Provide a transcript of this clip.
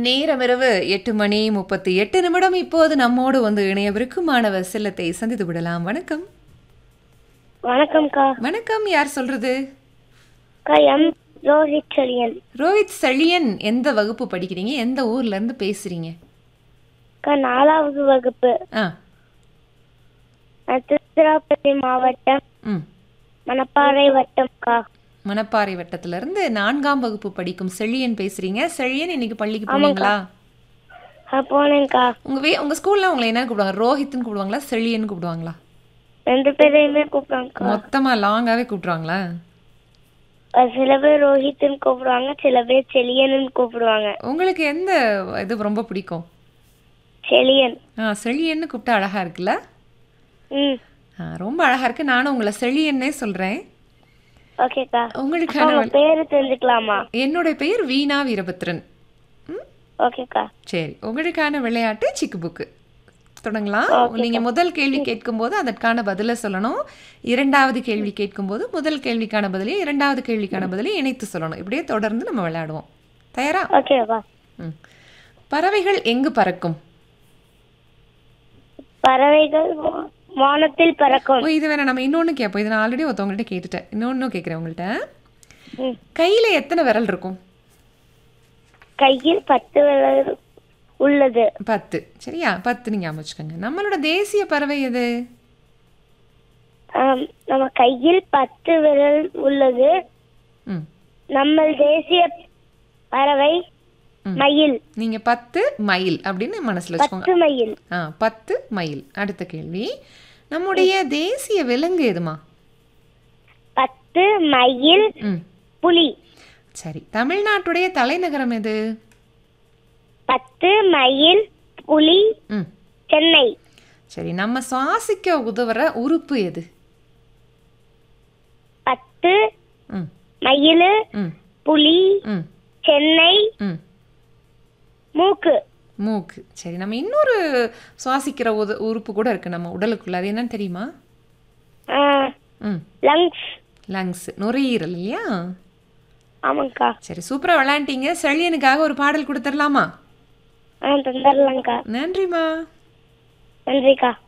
நேரம் இரவு எட்டு மணி முப்பத்தி எட்டு நிமிடம் இப்போது நம்மோடு வந்து இணையவிருக்கும் மாணவர் செல்லத்தை சந்தித்து விடலாம் வணக்கம் வணக்கம்க்கா வணக்கம் யார் சொல்றது அக்கா எம் ரோஹித் செழியன் ரோஹித் செழியன் எந்த வகுப்பு படிக்கிறீங்க எந்த ஊர்ல இருந்து பேசுறீங்க அக்கா நாலாவது வகுப்பு ஆ நான் திருச்சிராப்பள்ளி மாவட்டம் ம் மணப்பாறை வட்டம்க்கா மணப்பாறை வட்டத்துல இருந்து நான்காம் வகுப்பு படிக்கும் செழியன் பேசுறீங்க செழியன் இன்னைக்கு பள்ளிக்கு போனீங்களா ஆ போனேங்க்கா உங்க வே உங்க ஸ்கூல்ல உங்களை என்ன கூப்பிடுவாங்க ரோஹித்னு கூப்பிடுவாங்களா செழியன் கூப்பிடுவாங்களா ரெண்டு பேரையுமே கூப்பிடுவாங்கக்கா மொத்தமா லாங்காவே கூப்பிடுவாங்களா அஹ் சில பேர் ரோஹித்னு கூப்பிடுவாங்க சில பேர் செழியன்னு கூப்பிடுவாங்க உங்களுக்கு எந்த இது ரொம்ப பிடிக்கும் செழியன் ஆ செழியன்னு கூப்பிட்டா அழகா இருக்குல்ல ம் ஆ, ரொம்ப அழகா இருக்கு நானும் உங்களை செழியன்னே சொல்றேன் ஓகேக்கா உங்களுக்கான உங்க வழி- பேரு தெரிஞ்சுக்கலாமா என்னுடைய பெயர் வீணா வீரபத்ரன் ம் ஓகேக்கா சரி உங்களுக்கான விளையாட்டு சிக்கு புக்கு தொடங்கலாம் நீங்க முதல் கேள்வி கேட்கும்போது அதற்கான பதிலை சொல்லணும் இரண்டாவது கேள்வி கேட்கும்போது முதல் கேள்விக்கான பதிலையும் இரண்டாவது கேள்விக்கான பதிலையும் இணைத்து சொல்லணும் இப்படியே தொடர்ந்து நம்ம விளையாடுவோம் தயாரா ஓகேவா ம் பறவைகள் எங்கு பறக்கும் பறவைகள் வா- வானத்தில் பறக்கும் ஓ இது வேற நம்ம இன்னொன்று கேட்போம் இது நான் ஆல்ரெடி ஒருத்தவங்கள்ட்ட கேட்டுட்டேன் இன்னொன்னும் கேட்குறேன் உங்கள்கிட்ட ம். கையில எத்தனை விரல் இருக்கும் கையில் பத்து விரல் உள்ளது பத்து சரியா பத்து நீங்க ஞாபகம் வச்சுக்கோங்க நம்மளோட தேசிய பறவை எது ஆம், நம்ம கையில் பத்து விரல் உள்ளது ம் நம்ம தேசிய பறவை ம். மயில் நீங்க பத்து மயில் அப்படின்னு மனசுல வச்சுக்கோங்க பத்து மயில் ஆ பத்து மயில் அடுத்த கேள்வி நம்முடைய தேசிய விலங்கு எதுமா பத்து மயில் ம் புலி சரி தமிழ்நாட்டுடைய தலைநகரம் எது பத்து மயில் புலி ம் சென்னை சரி நம்ம சுவாசிக்க உதவுற உறுப்பு எது பத்து ம் மயில் ம் புலி ம் சென்னை ம் மூக்கு மூக்கு சரி நம்ம இன்னொரு சுவாசிக்கிற உத உறுப்பு கூட இருக்கு நம்ம உடலுக்குள்ள அது என்னன்னு தெரியுமா ம் லங்ஸ் லங்ஸ் நுரையீரல் இல்லையா ஆமாங்க்கா சரி சூப்பராக விளையாண்டீங்க செழியனுக்காக ஒரு பாடல் கொடுத்துடலாமா ஆ தந்துடலாங்க்கா நன்றிம்மா நன்றிக்கா